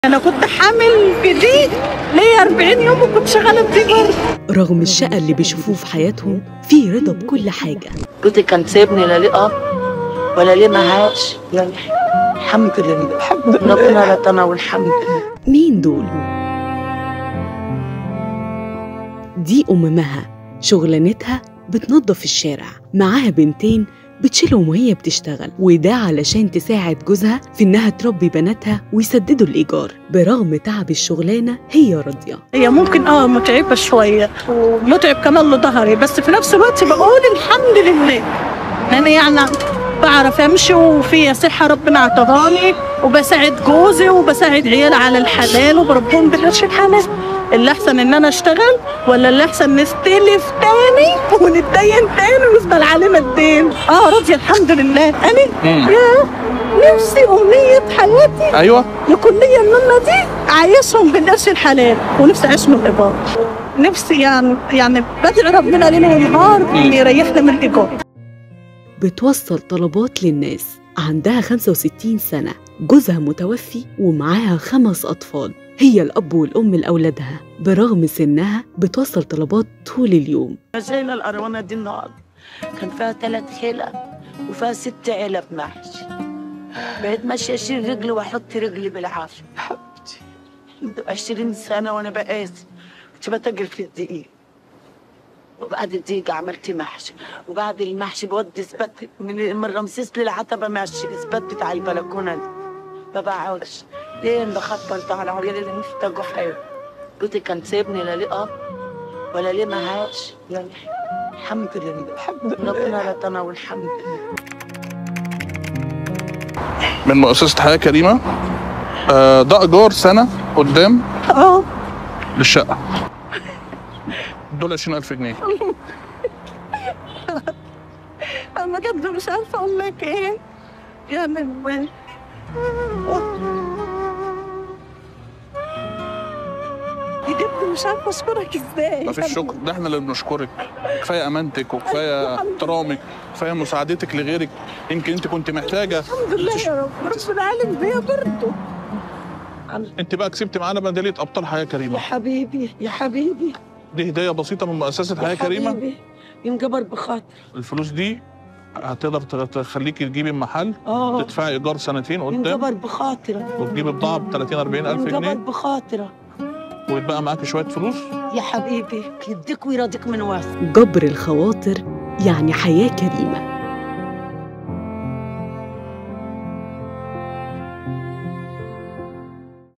انا كنت حامل جديد ليا 40 يوم وكنت شغاله بديجر رغم الشقة اللي بيشوفوه في حياتهم في رضا بكل حاجة جوزي كان سايبني لا ليه اب ولا ليه معاش يعني الحمد لله الحمد لله ربنا لطنا والحمد لله مين دول؟ دي أم مها شغلانتها بتنظف الشارع معاها بنتين بتشيلهم وهي بتشتغل وده علشان تساعد جوزها في إنها تربي بناتها ويسددوا الإيجار برغم تعب الشغلانة هي راضية هي ممكن اه متعبه شويه ومتعب كمان لظهري بس في نفس الوقت بقول الحمد لله انا يعني بعرف امشي وفي صحه ربنا عطاهاني وبساعد جوزي وبساعد عيالي على الحلال وبربهم بالقرش الحلال اللي احسن ان انا اشتغل ولا اللي احسن نستلف تاني ونتدين تاني ويفضل علينا الدين اه راضيه الحمد لله انا يا نفسي امنيه حياتي ايوه يكون ليا النونة دي عايشهم بالقرش الحلال ونفسي اعيش من الايجار نفسي يعني يعني بدعي ربنا ليل ونهار ان يريحنا من الايجار بتوصل طلبات للناس عندها 65 سنة جوزها متوفي ومعاها خمس أطفال هي الأب والأم لأولادها برغم سنها بتوصل طلبات طول اليوم شايله الأروانة دي النهارده كان فيها ثلاث حلق وفيها ست علب محشي بقيت ماشيه اشيل رجلي واحط رجلي بالعافيه حبيبتي 20 سنه وانا بقاسي كنت بتاجر في الدقيق وبعد الدقيق عملت محشي وبعد المحشي بودي سبت من من رمسيس للعتبه ماشي السبت بتاع البلكونه دي ما بقعدش ليه اللي خطرت على عيالي اللي محتاجوا حاجه جوزي كان سايبني لا ليه اب ولا ليه معاش يعني الحمد لله الحمد لله ربنا لطنا والحمد لله من مؤسسة حياة كريمة آه، ده إيجار سنة قدام اه للشقة دول 20000 جنيه انا بجد مش عارفه اقول لك ايه يعني بجد مش عارفه اشكرك ازاي ما فيش شكر ده احنا اللي بنشكرك كفاية أمانتك وكفاية احترامك كفاية مساعدتك لغيرك يمكن أنت كنت محتاجة الحمد لله يا رب ربنا عالم بيا برضه أنت بقى كسبت معانا ميدالية أبطال حياة يا كريمة حبيبي يا حبيبي دي هدية بسيطة من مؤسسة يا حياة كريمة حبيبي ينجبر بخاطر الفلوس دي هتقدر تخليكي تجيبي محل اه تدفعي إيجار سنتين قدام ينجبر بخاطرك وتجيبي بضاعة ب 30 40 ألف ينجبر جنيه بخاطرك ويتبقى معاكي شوية فلوس يا حبيبي يديك ويرضيك من واسع جبر الخواطر يعني حياة كريمة